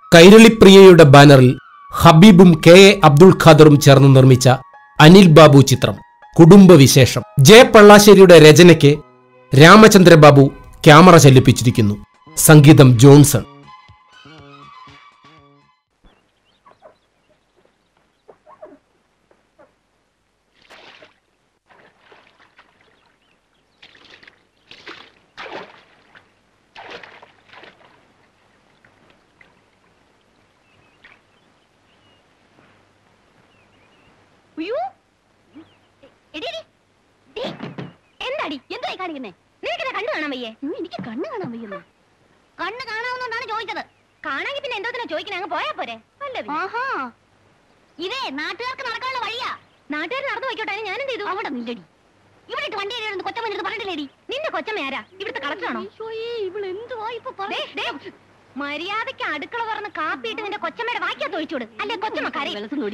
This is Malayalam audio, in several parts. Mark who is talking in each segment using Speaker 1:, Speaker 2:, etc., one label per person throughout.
Speaker 1: കൈരളിപ്രിയയുടെ ബാനറിൽ ഹബീബും കെ എ അബ്ദുൾ ഖാദറും ചേർന്ന് നിർമ്മിച്ച അനിൽ ബാബു ചിത്രം കുടുംബവിശേഷം ജെ പള്ളാശ്ശേരിയുടെ രചനയ്ക്ക് രാമചന്ദ്ര ബാബു ക്യാമറ ചലിപ്പിച്ചിരിക്കുന്നു സംഗീതം ജോൺസൺ
Speaker 2: അയ്യോ എടി, എടി. ദേ, എന്താടി എന്തായി കാണിക്കുന്നേ നിനക്കെന്നെ കണ്ണു കാണാൻ വയ്യേ ഉം, എനിക്ക് കണ്ണ് കാണാൻ വയ്യുന്നു കണ്ണ് കാണാവുന്നോണ്ടാണ് ചോദിച്ചത് കാണാമെങ്കിൽ പിന്നെ എന്തോത്തിനാ ചോദിക്കണേ അങ്ങ് പോയാ പോരെ ആഹാ ഇതേ നാട്ടുകാർക്ക് നടക്കാനുള്ള വഴിയാ നാട്ടുകാർ നടന്നു പോയിക്കോട്ടെ ഞാൻ എന്ത് ചെയ്തു അവിടെ നില്ലടി ഇവിടെ ഇട്ട് വണ്ടി കയറി കൊച്ചമ്മ പറഞ്ഞിട്ടില്ലേടി നിന്റെ കൊച്ചമ്മ ആരാ ഇവിടുത്തെ കളക്ടറാണോ മര്യാദയ്ക്ക് അടുക്കള തുറന്ന് കാപ്പിയിട്ട് നിന്റെ കൊച്ചമ്മയുടെ വാക്കിയാ തൊഴിച്ചോട് അല്ലെ കൊച്ചമ്മ കരയും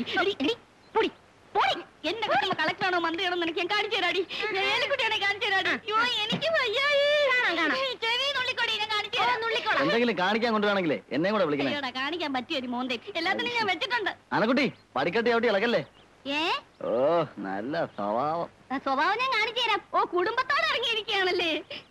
Speaker 2: എന്റെ കൊച്ചമ്മ കളക്ടറാണോ മന്ത്രിയാണോ എനിക്ക് ഞാൻ കാണിച്ചു തരാടി ഏലിക്കുട്ടിയാണെ കാണിച്ചു തരാടി അയ്യോ എനിക്ക് വയ്യായി ചെവി നുള്ളിക്കോടി ഞാൻ കാണിച്ചു തരാം നുള്ളിക്കോളാം
Speaker 3: എന്തെങ്കിലും കാണിക്കാൻ കൊണ്ടുവേണമെങ്കിലേ എന്നെ കൂടെ വിളിക്കണേ
Speaker 2: അയ്യോടാ കാണിക്കാൻ പറ്റിയൊരു മോന്തേ എല്ലാത്തിനും ഞാൻ വെച്ചിട്ടുണ്ട്
Speaker 3: അനക്കുട്ടി പടിക്കട്ടി അവിടെ ഇളകല്ലേ
Speaker 2: ഏ
Speaker 3: ഓ നല്ല സ്വഭാവം
Speaker 2: ആ സ്വഭാവം ഞാൻ കാണിച്ചു തരാം ഓ കുടുംബത്തോടെ ഇറങ്ങിയിരിക്കുകയാണല്ലേ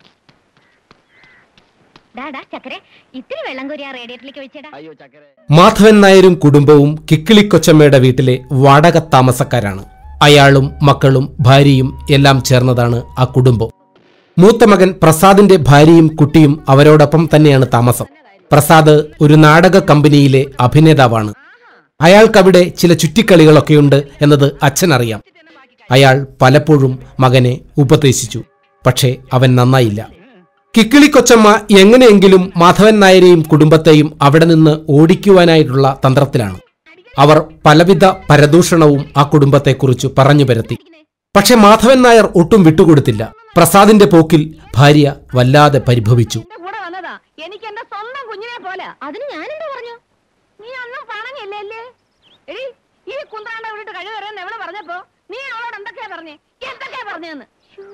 Speaker 2: ഡാടാ ചക്കരെ ഇത്തിരി വെള്ളം കോരി ആ റേഡിയേറ്ററിലേക്ക് ഒഴിച്ചേടാ
Speaker 3: അയ്യോ ചക്കര
Speaker 1: മാധവൻ നായരും കുടുംബവും കിക്കിളിക്കൊച്ചമ്മയുടെ വീട്ടിലെ വാടക താമസക്കാരാണ് അയാളും മക്കളും ഭാര്യയും എല്ലാം ചേർന്നതാണ് ആ കുടുംബം മൂത്ത മകൻ പ്രസാദിന്റെ ഭാര്യയും കുട്ടിയും അവരോടൊപ്പം തന്നെയാണ് താമസം പ്രസാദ് ഒരു നാടക കമ്പനിയിലെ അഭിനേതാവാണ് അയാൾക്കവിടെ ചില ചുറ്റിക്കളികളൊക്കെയുണ്ട് എന്നത് അച്ഛനറിയാം അയാൾ പലപ്പോഴും മകനെ ഉപദേശിച്ചു പക്ഷേ അവൻ നന്നായില്ല കിക്കിളി കൊച്ചമ്മ എങ്ങനെയെങ്കിലും മാധവൻ നായരെയും കുടുംബത്തെയും അവിടെ നിന്ന് ഓടിക്കുവാനായിട്ടുള്ള തന്ത്രത്തിലാണ് അവർ പലവിധ പരദൂഷണവും ആ കുടുംബത്തെക്കുറിച്ച് പറഞ്ഞു പരത്തി പക്ഷെ മാധവൻ നായർ ഒട്ടും വിട്ടുകൊടുത്തില്ല പ്രസാദിന്റെ പോക്കിൽ ഭാര്യ വല്ലാതെ പരിഭവിച്ചു
Speaker 2: കൂടെ വന്നതാ എനിക്ക് എന്റെ സ്വന്തം കുഞ്ഞിനെ പോലെ അതിന് ഞാൻ എന്താ പറഞ്ഞു നീ ഒന്നും പറഞ്ഞില്ലേ അല്ലേ എടി ഈ കുന്താണ്ട വിളിട്ട് കഴിവരെന്ന് എവിടെ പറഞ്ഞപ്പോ നീ അവളോട് എന്തൊക്കെയാ പറഞ്ഞേ എന്തൊക്കെയാ പറഞ്ഞെന്ന്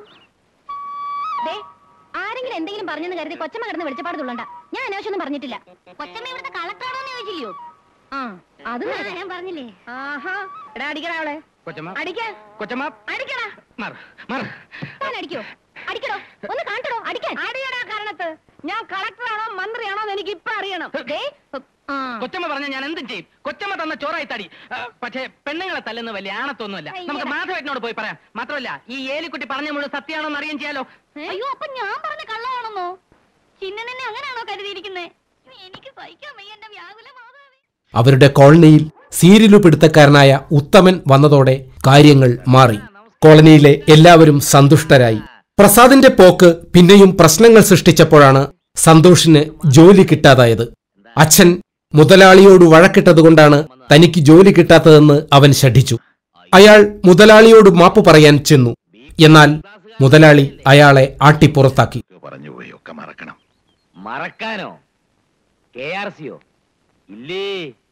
Speaker 2: ആരെങ്കിലും എന്തെങ്കിലും പറഞ്ഞെന്ന് കരുതി കൊച്ചമ്മ കിടന്ന് വെളിച്ചപ്പാടുള്ളണ്ട ഞാൻ അനാവശ്യമൊന്നും പറഞ്ഞിട്ടില്ല കൊച്ചമ്മ ഇവിടുത്തെ കളക്ടറാണോ എന്ന് ചോദിച്ചില്ലയോ ആ അത് ഞാൻ പറഞ്ഞില്ലേ ആഹാ എടാ അടിക്കടാ അവളെ
Speaker 4: കൊച്ചമ്മ
Speaker 2: അടിക്കാൻ
Speaker 4: കൊച്ചമ്മ
Speaker 2: അടിക്കടാ
Speaker 4: മാർ മാർ
Speaker 2: താൻ അടിക്കോ അടിക്കടോ ഒന്ന് കാണിക്കടോ അടിക്കാൻ അടിയടാ കാരണത്ത് ഞാൻ കളക്ടറാണോ മന്ത്രിയാണോ എന്ന് എനിക്ക് ഇപ്പൊ അറിയണം ദേ, ആ.
Speaker 4: കൊച്ചമ്മ പറഞ്ഞ ഞാൻ എന്തും ചെയ്യും കൊച്ചമ്മ തന്ന ചോറായി തടി ആ, പക്ഷേ പെണ്ണുങ്ങളെ തല്ലുന്ന വലിയ ആണത്തൊന്നുമല്ല നമുക്ക്
Speaker 2: അയ്യടാ.
Speaker 4: മാധവേട്ടനോട് പോയി പറയാം മാത്രമല്ല ഈ ഏലിക്കുട്ടി പറഞ്ഞ മുഴുവൻ സത്യമാണോ എന്ന് അറിയാൻ ചെയ്യാലോ
Speaker 2: അയ്യോ അപ്പൊ ഞാൻ പറഞ്ഞ കള്ളമാണെന്നോ ചിന്നനെ അങ്ങനെയാണോ കരുതിയിരിക്കുന്നേ എനിക്ക് സഹിക്കാൻ വയ്യ എന്റെ വ്യാകുല മാതാവേ
Speaker 1: അവരുടെ കോളനിയിൽ സീരിയലു പിടുത്തക്കാരനായ ഉത്തമൻ വന്നതോടെ കാര്യങ്ങൾ മാറി കോളനിയിലെ എല്ലാവരും സന്തുഷ്ടരായി പ്രസാദിന്റെ പോക്ക് പിന്നെയും പ്രശ്നങ്ങൾ സൃഷ്ടിച്ചപ്പോഴാണ് സന്തോഷിന് ജോലി കിട്ടാതായത് അച്ഛൻ മുതലാളിയോട് വഴക്കിട്ടതുകൊണ്ടാണ് തനിക്ക് ജോലി കിട്ടാത്തതെന്ന് അവൻ ശഠിച്ചു അയാൾ മുതലാളിയോട് മാപ്പ് പറയാൻ ചെന്നു എന്നാൽ മുതലാളി അയാളെ ആട്ടിപ്പുറത്താക്കി
Speaker 5: പറഞ്ഞുപോയി ഒക്കെ മറക്കണം
Speaker 3: മറക്കാനോ കെ ആർ സിയോ ഇല്ലേ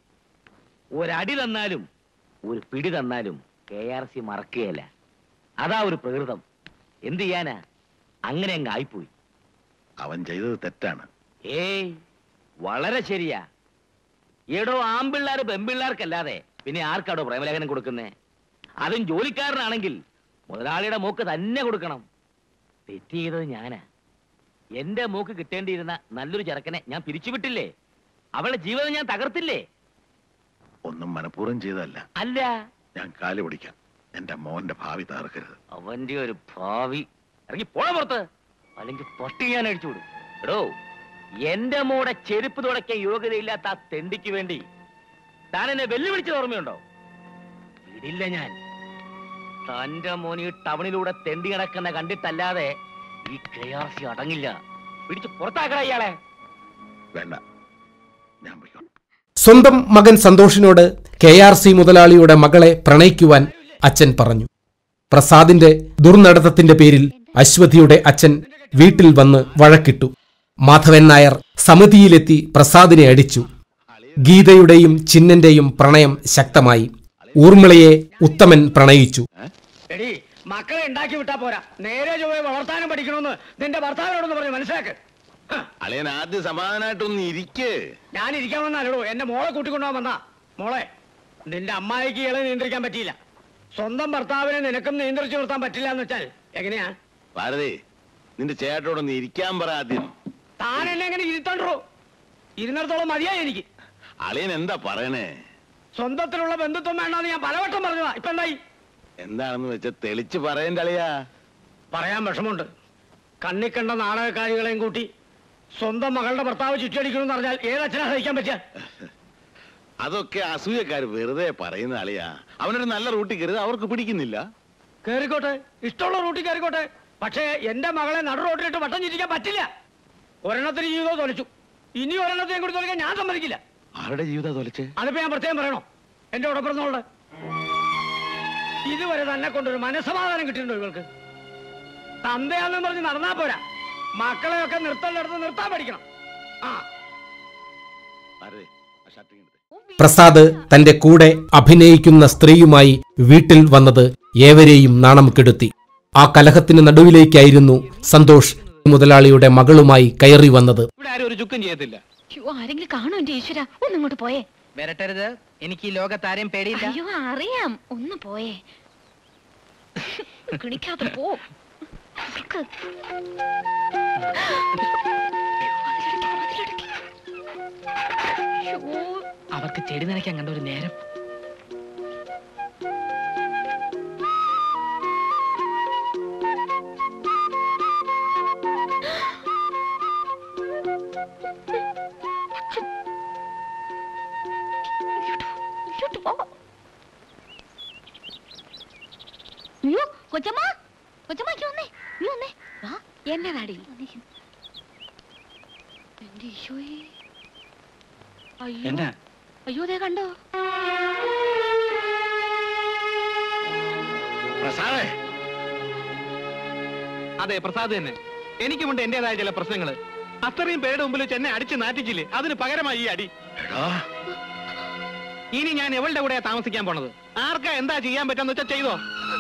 Speaker 3: ഒരടി തന്നാലും ഒരു പിടി തന്നാലും കെ ആർ സി മറക്കുകയല്ല അതാ ഒരു പ്രകൃതം എന്ത് ചെയ്യാനാ അങ്ങനെ അങ്ങ് ആയിപ്പോയി
Speaker 5: അവൻ ചെയ്തത് തെറ്റാണ്
Speaker 3: ഏയ് വളരെ ശരിയാ എടോ ആമ്പിള്ളാർ പെമ്പിള്ളാർക്കല്ലാതെ പിന്നെ ആർക്കാടോ പ്രേമലേഖനം കൊടുക്കുന്നേ അതും ജോലിക്കാരനാണെങ്കിൽ മുതലാളിയുടെ മൂക്ക് തന്നെ കൊടുക്കണം തെറ്റ് ചെയ്തത് ഞാനാ എന്റെ മൂക്ക് കിട്ടേണ്ടിയിരുന്ന നല്ലൊരു ചെറുക്കനെ ഞാൻ പിരിച്ചുവിട്ടില്ലേ അവളുടെ ജീവിതം ഞാൻ തകർത്തില്ലേ
Speaker 5: ഒന്നും മനഃപൂർവ്വം ചെയ്തതല്ല
Speaker 3: അല്ല
Speaker 5: ഞാൻ കാല് പിടിക്കാം എന്റെ മോന്റെ ഭാവി തകർക്കരുത്
Speaker 3: അവന്റെ ഒരു ഭാവി ഇറങ്ങി പോണ പുറത്ത് അല്ലെങ്കിൽ പട്ടി ഞാൻ അടിച്ചുവിടും എടോ എന്റെ മോടെ ചെരുപ്പ് തുടക്കിയ യോഗ്യതയില്ലാത്ത ആ തെണ്ടിക്ക് വേണ്ടി താൻ എന്നെ വെല്ലുവിളിച്ചത് ഓർമ്മയുണ്ടോ വിടില്ല ഞാൻ തന്റെ മോൻ ഈ ടൗണിലൂടെ തെണ്ടി കിടക്കുന്ന കണ്ടിട്ടല്ലാതെ ഈ കെ ആർ സി അടങ്ങില്ല പിടിച്ച് പുറത്താക്കട ഇയാളെ
Speaker 5: വേണ്ട ഞാൻ പോയിക്കോട്ടെ
Speaker 1: സ്വന്തം മകൻ സന്തോഷിനോട് കെ ആർ സി മുതലാളിയുടെ മകളെ പ്രണയിക്കുവാൻ അച്ഛൻ പറഞ്ഞു പ്രസാദിന്റെ ദുർനടത്തത്തിന്റെ പേരിൽ അശ്വതിയുടെ അച്ഛൻ വീട്ടിൽ വന്ന് വഴക്കിട്ടു മാധവൻ നായർ സമിതിയിലെത്തി പ്രസാദിനെ അടിച്ചു ഗീതയുടെയും ചിന്നന്റെയും പ്രണയം ശക്തമായി ഊർമിളയെ ഉത്തമൻ പ്രണയിച്ചു
Speaker 4: എടി മക്കളെ ഉണ്ടാക്കി വിട്ടാ പോരാ നേരെ ചൊവ്വേ വളർത്താനും പഠിക്കണമെന്ന് നിന്റെ ഭർത്താവിനോടൊന്ന് പറഞ്ഞ് മനസ്സിലാക്ക്
Speaker 5: അളിയൻ ആദ്യം സമാധാനമായിട്ടൊന്ന് ഇരിക്ക്
Speaker 4: ഞാൻ ഇരിക്കാൻ വന്നാലോ എന്റെ മോളെ കൂട്ടിക്കൊണ്ടുപോകാൻ വന്നാ മോളെ നിന്റെ അമ്മായിക്ക് ഇളെ നിയന്ത്രിക്കാൻ പറ്റിയില്ല സ്വന്തം ഭർത്താവിനെ നിനക്കും നിയന്ത്രിച്ചു നിർത്താൻ പറ്റില്ല എന്ന് വെച്ചാൽ എങ്ങനെയാ
Speaker 5: ഭാരതി നിന്റെ ചേട്ടനോടൊന്ന് ഇരിക്കാൻ പറ ആദ്യം
Speaker 4: താൻ എന്നെ എങ്ങനെ ഇരുത്തണ്ടോ ഇരുന്നിടത്തോളം മതിയായി എനിക്ക്
Speaker 5: അളിയൻ എന്താ പറയണേ
Speaker 4: സ്വന്തത്തിലുള്ള ബന്ധുത്വം വേണ്ടെന്ന് ഞാൻ പലവട്ടം പറഞ്ഞതാ ഇപ്പൊ എന്തായി
Speaker 5: എന്താണെന്ന് വെച്ചാ തെളിച്ച് പറയണ്ട അളിയാ
Speaker 4: പറയാൻ വിഷമമുണ്ട് കണ്ണിക്കണ്ട നാടകക്കാരികളെയും കൂട്ടി സ്വന്തം മകളുടെ ഭർത്താവ് ചുറ്റടിക്കണമെന്ന് പറഞ്ഞാൽ ഏതച്ഛനാ സഹിക്കാൻ പറ്റുക
Speaker 5: അതൊക്കെ അസൂയക്കാർ വെറുതെ പറയുന്ന അളിയാ അവനൊരു നല്ല റൂട്ടിൽ കയറുക അവർക്ക് പിടിക്കുന്നില്ല
Speaker 4: കേറിക്കോട്ടെ ഇഷ്ടമുള്ള റൂട്ടിൽ കയറിക്കോട്ടെ പക്ഷേ എന്റെ മകളെ നടു റോട്ടിലിട്ട് വട്ടം ചിരിക്കാൻ പറ്റില്ല ഒരെണ്ണത്തിന് ജീവിതം തൊലച്ചു ഇനി ഒരെണ്ണത്തെയും കൂടി തൊലിക്കാൻ ഞാൻ സമ്മതിക്കില്ല
Speaker 5: ആരുടെ ജീവിതം തൊലച്ച്
Speaker 4: അതിപ്പോ ഞാൻ പ്രത്യേകം പറയണോ എന്റെ കൂടെ പിറന്നോള് ഇതുവരെ തന്നെ കൊണ്ടൊരു മനസമാധാനം കിട്ടിയിട്ടുണ്ടോ ഇവൾക്ക് തന്തയാണെന്ന് പറഞ്ഞ് നടന്നാ പോരാ മക്കളെയൊക്കെ നിർത്തേണ്ടടുത്ത് നിർത്താൻ പഠിക്കണം ആ
Speaker 5: ഭാരതി ആ ഷർട്ടിങ് എടുത്തേ
Speaker 1: പ്രസാദ് തന്റെ കൂടെ അഭിനയിക്കുന്ന സ്ത്രീയുമായി വീട്ടിൽ വന്നത് ഏവരെയും നാണം കെടുത്തി ആ കലഹത്തിന് നടുവിലേക്കായിരുന്നു സന്തോഷ് മുതലാളിയുടെ മകളുമായി കയറി വന്നത്
Speaker 4: ഇവിടെ ആരും ഒരു ചുക്കും ചെയ്യത്തില്ല
Speaker 2: അയ്യോ ആരെങ്കിലും കാണോ എന്റെ ഈശ്വര ഒന്നിങ്ങോട്ട് പോയേ
Speaker 4: വരട്ടരുത് എനിക്ക് ഈ ലോകത്താരെയും പേടിയില്ല
Speaker 2: അയ്യോ അറിയാം ഒന്ന് പോയേ കിണിക്കാതെ പോ നിക്ക്. അയ്യോ,
Speaker 4: അവർക്ക് ചെടി നനയ്ക്കാൻ കണ്ട ഒരു നേരം
Speaker 2: ഇങ്ങോട്ട് പോ. അയ്യോ കൊച്ചമ്മ കൊച്ചമ്മ ഇങ്ങ് വന്നേ നീ വന്നേ വാ എന്നതാടി എന്റെ ഈശോയെ അയ്യോ
Speaker 4: എന്നാ
Speaker 2: അയ്യോ ദേ കണ്ടോ
Speaker 5: പ്രസാദേ
Speaker 4: അതെ പ്രസാദ് തന്നെ എനിക്കുമുണ്ട് എന്റേതായ ചില പ്രശ്നങ്ങള് അത്രയും പേരുടെ മുമ്പിൽ വെച്ച് എന്നെ അടിച്ച് നാറ്റിച്ചില്ലേ അതിന് പകരമായി ഈ അടി
Speaker 5: എടാ
Speaker 4: ഇനി ഞാൻ എവളുടെ കൂടെയാ താമസിക്കാൻ പോണത് ആർക്കാ എന്താ ചെയ്യാൻ പറ്റാന്ന് വെച്ചാ ചെയ്തോ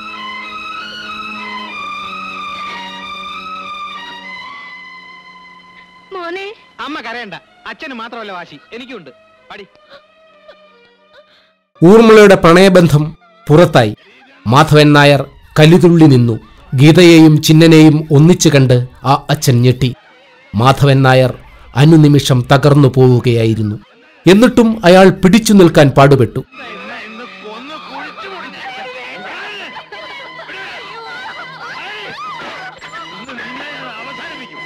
Speaker 2: മോനെ
Speaker 4: അമ്മ കരയണ്ട അച്ഛന് മാത്രമല്ല വാശി എനിക്കുണ്ട് പടി
Speaker 1: ഊർമിളയുടെ പ്രണയബന്ധം പുറത്തായി മാധവൻ നായർ കലിതുള്ളി നിന്നു ഗീതയെയും ചിന്നനെയും ഒന്നിച്ചു കണ്ട് ആ അച്ഛൻ ഞെട്ടി മാധവൻ നായർ അനുനിമിഷം തകർന്നു പോവുകയായിരുന്നു എന്നിട്ടും അയാൾ പിടിച്ചു നിൽക്കാൻ പാടുപെട്ടു
Speaker 5: ഇന്ന് കൊന്ന് കുഴിച്ചു അവസാനിപ്പിക്കും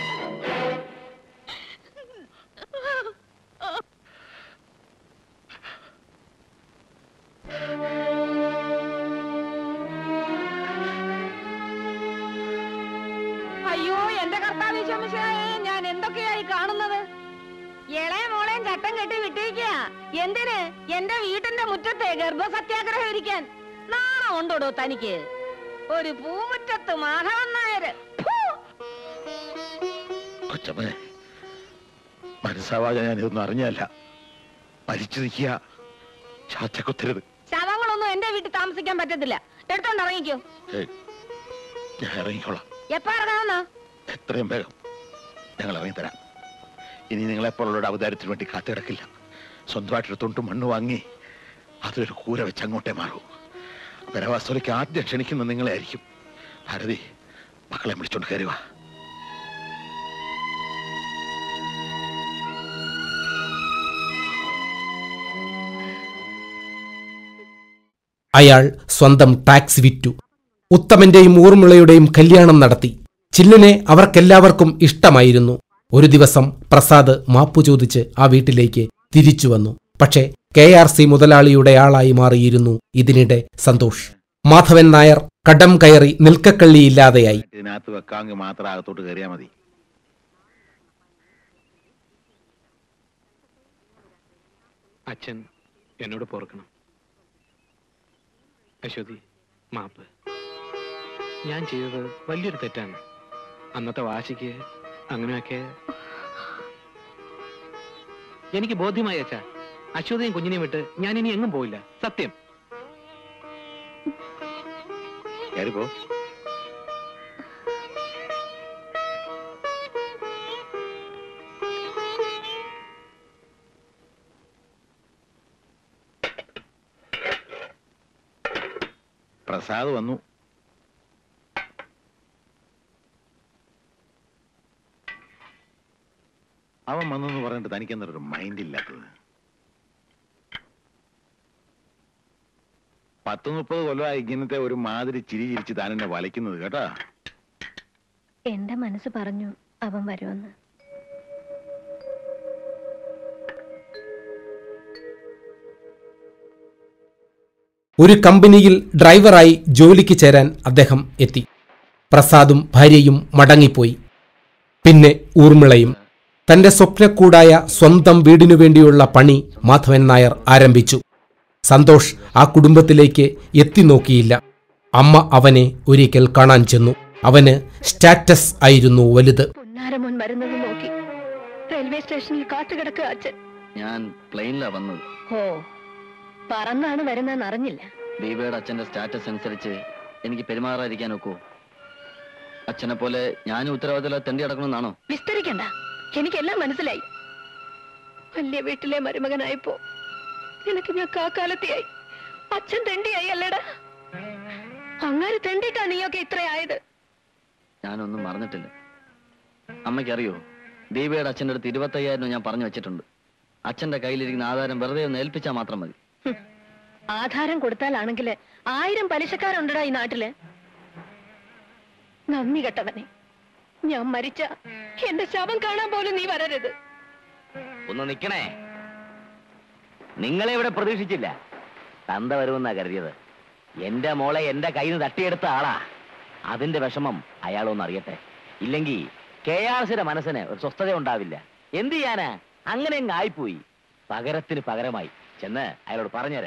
Speaker 2: അയ്യോ എന്റെ കർത്താവ് ശമിഷായേ ഞാൻ എന്തൊക്കെയായി കാണുന്നത് ഇളയ മോളെയും ചട്ടം കെട്ടി വിട്ടിരിക്കുക എന്തിന് എന്റെ വീട്ടിന്റെ മുറ്റത്തെ ഗർഭസത്യാഗ്രഹം ഇരിക്കാൻ നാണം ഉണ്ടോടോ തനിക്ക് ഒരു പൂമുറ്റത്ത് മാധവൻ നായര് ഫു!
Speaker 5: കൊച്ചമ്മേ മനസ്സാവാതെ ഞാൻ ഇതൊന്നും അറിഞ്ഞല്ല മരിച്ചു നിൽക്കുക ചാച്ചക്കൊത്തരുത്
Speaker 2: ശവങ്ങളൊന്നും എന്റെ വീട്ടിൽ താമസിക്കാൻ പറ്റത്തില്ല എടുത്തോണ്ട് ഇറങ്ങിക്കോ
Speaker 5: ഏയ്, ഞാൻ ഇറങ്ങിക്കോളാം
Speaker 2: എപ്പോ ഇറങ്ങാമെന്നാ
Speaker 5: എത്രയും വേഗം ഞങ്ങൾ ഇറങ്ങിത്തരാം ഇനി നിങ്ങളെപ്പോലുള്ള അവതാരത്തിന് വേണ്ടി കാത്തിടക്കില്ല സ്വന്തമായിട്ടൊരു തൊണ്ട് മണ്ണ് വാങ്ങി അതിലൊരു കൂര വെച്ച് അങ്ങോട്ടേ മാറൂ പരവാസ്തോലിക്ക് ആദ്യം ക്ഷണിക്കുന്ന നിങ്ങളെ ആയിരിക്കും ഭാരതി മക്കളെ വിളിച്ചോണ്ട് കയറി വാ
Speaker 1: അയാൾ സ്വന്തം ടാക്സി വിറ്റു ഉത്തമന്റെയും ഊർമിളയുടെയും കല്യാണം നടത്തി ചില്ലിനെ അവർക്കെല്ലാവർക്കും ഇഷ്ടമായിരുന്നു ഒരു ദിവസം പ്രസാദ് മാപ്പു ചോദിച്ച് ആ വീട്ടിലേക്ക് തിരിച്ചു വന്നു പക്ഷേ കെ ആർ സി മുതലാളിയുടെ ആളായി മാറിയിരുന്നു ഇതിനിടെ സന്തോഷ് മാധവൻ നായർ കടം കയറി നിൽക്കക്കള്ളിയില്ലാതെയായി
Speaker 5: ഇതിനകത്ത് വെക്കാമെങ്കിൽ മാത്രം അകത്തോട്ട് കയറിയാൽ മതി
Speaker 4: അച്ഛൻ എന്നോട് പൊറുക്കണം അശ്വതി മാപ്പ് ഞാൻ ചെയ്തത് വലിയൊരു തെറ്റാണ് അന്നത്തെ വാശിക്ക് അങ്ങനെയൊക്കെ എനിക്ക് ബോധ്യമായി അച്ഛാ അശ്വതിയും കുഞ്ഞിനെയും വിട്ട് ഞാൻ ഇനി എങ്ങും പോയില്ല സത്യം
Speaker 5: കയറിപ്പോ പ്രസാദ് വന്നു അവൻ വന്നെന്ന് പറഞ്ഞിട്ട് തനിക്ക് എന്തൊരു മൈൻഡ് ഇല്ലാത്തത് പത്ത് മുപ്പത് കൊല്ലമായി ഇങ്ങനത്തെ ഒരു മാതിരി ചിരി ചിരിച്ച് താൻ എന്നെ വലയ്ക്കുന്നത് കേട്ടാ
Speaker 2: എന്റെ മനസ്സ് പറഞ്ഞു അവൻ വരുമെന്ന്
Speaker 1: ഒരു കമ്പനിയിൽ ഡ്രൈവറായി ജോലിക്ക് ചേരാൻ അദ്ദേഹം എത്തി പ്രസാദും ഭാര്യയും മടങ്ങിപ്പോയി പിന്നെ ഊർമിളയും തന്റെ സ്വപ്നക്കൂടായ സ്വന്തം വീടിനു വേണ്ടിയുള്ള പണി മാധവൻ നായർ ആരംഭിച്ചു സന്തോഷ് ആ കുടുംബത്തിലേക്ക് എത്തിനോക്കിയില്ല അമ്മ അവനെ ഒരിക്കൽ കാണാൻ ചെന്നു അവന് സ്റ്റാറ്റസ് ആയിരുന്നു വലുത്
Speaker 2: പൊന്നാരമോൻ വരുന്നത് നോക്കി റെയിൽവേ സ്റ്റേഷനിൽ കാത്തുകിടക്കുക അച്ഛൻ
Speaker 6: ഞാൻ പ്ലെയിനിലാ വന്നത്
Speaker 2: ഓ പറന്നാണ് വരുന്നതെന്ന് അറിഞ്ഞില്ല
Speaker 6: ദീപയുടെ അച്ഛന്റെ സ്റ്റാറ്റസ് അനുസരിച്ച് എനിക്ക് പെരുമാറാതിരിക്കാൻ ഒക്കുവോ അച്ഛനെ പോലെ ഞാനും ഉത്തരവാദിത്തം തെണ്ടി അടക്കണമെന്നാണോ
Speaker 2: വിസ്തരിക്കണ്ട എനിക്കെല്ലാം മനസ്സിലായി വലിയ വീട്ടിലെ മരുമകനായപ്പോ നിനക്ക് ഞാൻ കാക്കാലത്തെയായി അച്ഛൻ തെണ്ടിയായി അല്ലേടാ അങ്ങനെ തെണ്ടിട്ടാ നീയൊക്കെ ഇത്രയായത്
Speaker 6: ഞാനൊന്നും മറന്നിട്ടില്ല അമ്മയ്ക്കറിയോ ദീപയുടെ അച്ഛൻ്റെ അടുത്ത് ഇരുപത്തയ്യായിരം ഞാൻ പറഞ്ഞു വെച്ചിട്ടുണ്ട് അച്ഛന്റെ കയ്യിലിരിക്കുന്ന ആധാരം വെറുതെ ഒന്ന് ഏൽപ്പിച്ചാൽ മാത്രം മതി
Speaker 2: ഹും. ആധാരം കൊടുത്താലാണെങ്കില് ആയിരം പലിശക്കാരുണ്ടടാ ഈ നാട്ടില് നന്ദി കെട്ടവനെ ഞാൻ മരിച്ച എന്റെ ശവം കാണാൻ പോലും നീ വരരുത്
Speaker 3: ഒന്ന് നിക്കണേ നിങ്ങളെ ഇവിടെ പ്രതീക്ഷിച്ചില്ല തന്ത വരുമെന്നാ കരുതിയത് എന്റെ മോളെ എന്റെ കയ്യിൽ നിന്ന് തട്ടിയെടുത്ത ആളാ അതിന്റെ വിഷമം അയാളൊന്ന് അറിയട്ടെ ഇല്ലെങ്കിൽ കെ ആർ സിയുടെ മനസ്സിന് ഒരു സ്വസ്ഥത ഉണ്ടാവില്ല എന്ത് ചെയ്യാനാ അങ്ങനെ അങ്ങ് ആയിപ്പോയി പകരത്തിന് പകരമായി ചെന്ന് അയാളോട് പറഞ്ഞേരെ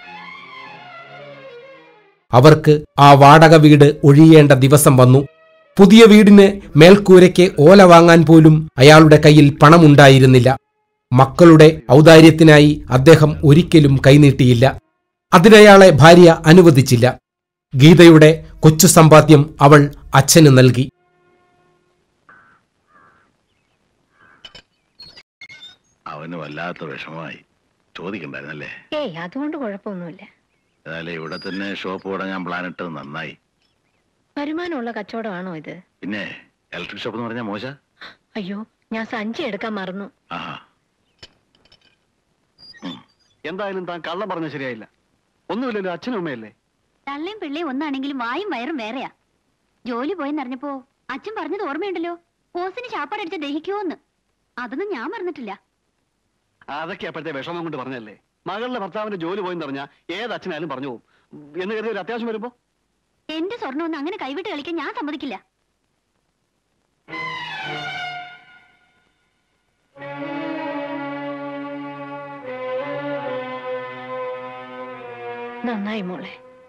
Speaker 1: അവർക്ക് ആ വാടക വീട് ഒഴിയേണ്ട ദിവസം വന്നു പുതിയ വീടിന് മേൽക്കൂരയ്ക്ക് ഓല വാങ്ങാൻ പോലും അയാളുടെ കയ്യിൽ പണമുണ്ടായിരുന്നില്ല മക്കളുടെ ഔദാര്യത്തിനായി അദ്ദേഹം ഒരിക്കലും കൈനീട്ടിയില്ല അതിനയാളെ ഭാര്യ അനുവദിച്ചില്ല ഗീതയുടെ കൊച്ചു സമ്പാദ്യം അവൾ അച്ഛന് നൽകി
Speaker 5: അവന് വല്ലാത്ത വിഷമമായി ചോദിക്കണ്ടായിരുന്നല്ലേ
Speaker 2: ഏയ് അതുകൊണ്ട് കുഴപ്പമൊന്നുമില്ല
Speaker 5: ഏതായാലും ഇവിടെ തന്നെ ഷോപ്പ് തുടങ്ങാൻ പ്ലാൻ ഇട്ടത് നന്നായി
Speaker 2: വരുമാനമുള്ള കച്ചവടമാണോ ഇത്
Speaker 5: പിന്നെ ഇലക്ട്രിക് ഷോപ്പ് എന്ന് പറഞ്ഞാൽ മോശ
Speaker 2: അയ്യോ ഞാൻ സഞ്ചി എടുക്കാൻ മറന്നു
Speaker 5: ആഹാ
Speaker 7: എന്തായാലും താൻ കള്ളം പറഞ്ഞ ശരിയായില്ല ഒന്നുമില്ലല്ലോ അച്ഛനും അമ്മയല്ലേ
Speaker 2: തള്ളയും പിള്ളയും ഒന്നാണെങ്കിലും വായും വയറും വേറെയാ ജോലി പോയെന്നറിഞ്ഞപ്പോ അച്ഛൻ പറഞ്ഞത് ഓർമ്മയുണ്ടല്ലോ ഓസിന് ചാപ്പാടടിച്ച് ദഹിക്കുമോന്ന് അതൊന്നും ഞാൻ മറന്നിട്ടില്ല
Speaker 7: അതൊക്കെ അപ്പോഴത്തെ വിഷമം കൊണ്ട് പറഞ്ഞല്ലേ മകളുടെ ഭർത്താവിന്റെ ജോലി പോയെന്ന് പറഞ്ഞാൽ ഏത് അച്ഛനായാലും പറഞ്ഞു പോകും എന്ന് കരുതി ഒരു അത്യാവശ്യം വരുമ്പോ
Speaker 2: എന്റെ സ്വർണ്ണം ഒന്നും അങ്ങനെ കൈവിട്ട് കളിക്കാൻ ഞാൻ സമ്മതിക്കില്ല നന്നായി മോളെ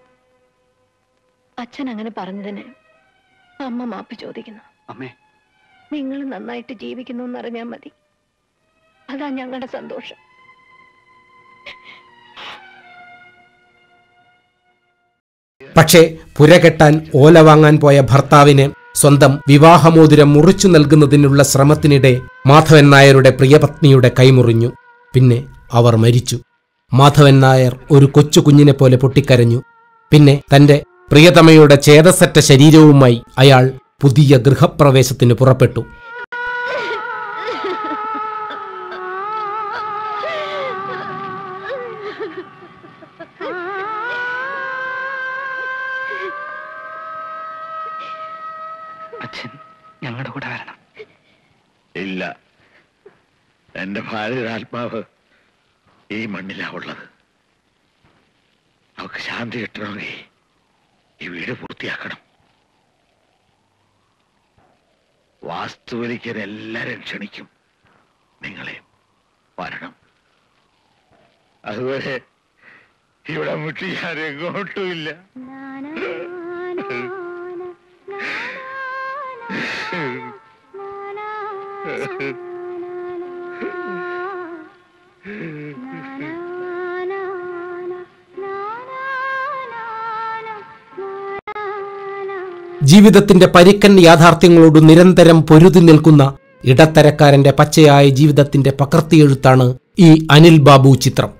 Speaker 2: അച്ഛൻ അങ്ങനെ പറഞ്ഞതിന് അമ്മ മാപ്പ് ചോദിക്കുന്നു
Speaker 7: അമ്മേ
Speaker 2: നിങ്ങൾ നന്നായിട്ട് ജീവിക്കുന്നു എന്നറിഞ്ഞാൽ മതി അതാ ഞങ്ങളുടെ സന്തോഷം
Speaker 1: പക്ഷേ പുരകെട്ടാൻ ഓല വാങ്ങാൻ പോയ ഭർത്താവിന് സ്വന്തം വിവാഹമോതിരം മുറിച്ചു നൽകുന്നതിനുള്ള ശ്രമത്തിനിടെ മാധവൻ നായരുടെ പ്രിയപത്നിയുടെ കൈമുറിഞ്ഞു പിന്നെ അവർ മരിച്ചു മാധവൻ നായർ ഒരു കൊച്ചു കുഞ്ഞിനെ പോലെ പൊട്ടിക്കരഞ്ഞു പിന്നെ തന്റെ പ്രിയതമയുടെ ചേതസറ്റ ശരീരവുമായി അയാൾ പുതിയ ഗൃഹപ്രവേശത്തിന് പുറപ്പെട്ടു
Speaker 7: അച്ഛൻ ഞങ്ങളുടെ കൂടെ വരണം
Speaker 5: ഇല്ല എന്റെ ഭാര്യയുടെ ആത്മാവ് ഈ മണ്ണിലാ ഉള്ളത് അവക്ക് ശാന്തി കിട്ടണമെങ്കിൽ ഈ വീട് പൂർത്തിയാക്കണം വാസ്തുവലിക്കാൻ എല്ലാരും ക്ഷണിക്കും നിങ്ങളെ വരണം അതുവരെ ഇവിടെ മുട്ടി ഞാൻ എങ്ങോട്ടും ഇല്ല
Speaker 1: ജീവിതത്തിന്റെ പരിക്കൻ യാഥാർത്ഥ്യങ്ങളോട് നിരന്തരം പൊരുതി നിൽക്കുന്ന ഇടത്തരക്കാരന്റെ പച്ചയായ ജീവിതത്തിന്റെ പകർത്തിയെഴുത്താണ് ഈ അനിൽ ബാബു ചിത്രം